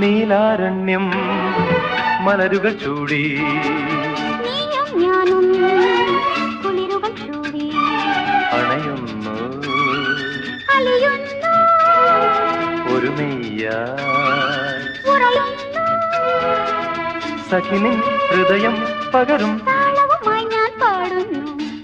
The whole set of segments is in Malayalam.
നീലാരണ്യം മലരുകൾ ചൂടി നീയും ഞാനും കുളിരുകൾ ചൂടി അണയുന്നു അലിയുന്നു ഒരു മെയ്യായി ഉറയുന്നു സഖിനിൻ ഹൃദയം പകരും താളവുമായി ഞാൻ പാടുന്നു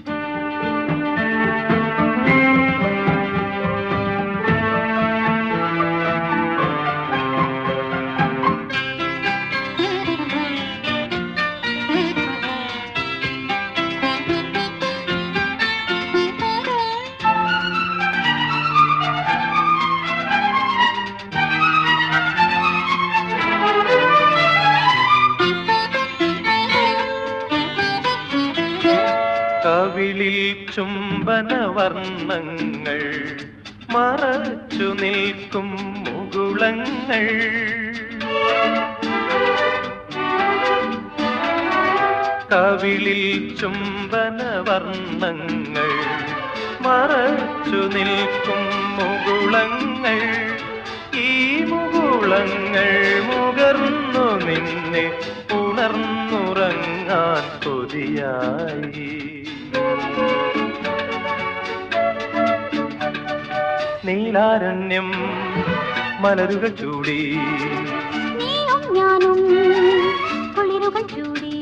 കവിളിൽ ചുംബന വർണ്ണങ്ങൾ മറച്ചു നിൽക്കും മുകുളങ്ങൾ കവിളിൽ ചുംബന വർണ്ണങ്ങൾ മറച്ചു നിൽക്കും മുകുളങ്ങൾ ഈ മുകുളങ്ങൾ മുകർന്നു നിന്നെ ഉണർന്നുറങ്ങാൻ കൊതിയായി നീലാരണ്യം മലരുകൾ ചൂടി നീയും ഞാനും കുളിരുകൾ ചൂടി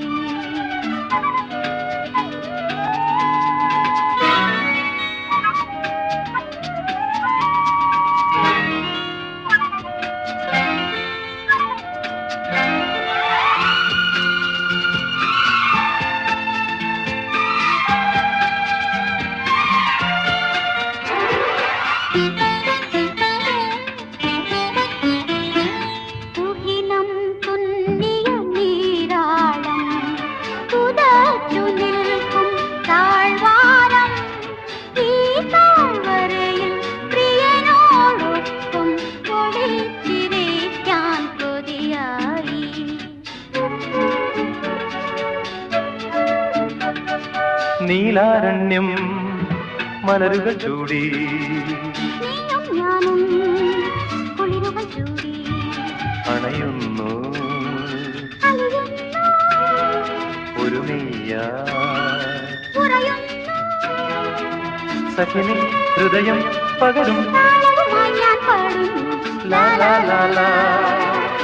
തുഹിനം തുന്നിയ നീരാളം തുതച്ചു നിൽക്കും താഴ്വാരം ഈ താഴ്വരയിൽ പ്രിയനോടൊപ്പം ഒളിച്ചിരിക്കാൻ കൊതിയായി നീലാരണ്യം മലരുകൾ ചൂടി നീയും ഞാനും കുളിരുകൾ ചൂടി അണയുന്നു അലിയുന്നു ഒരു മെയ്യായി ഉറയുന്നു സഖിനി ഹൃദയം പകരും താളവുമായി ഞാൻ പാടുന്നു ലാ ലാ ലാ ലാ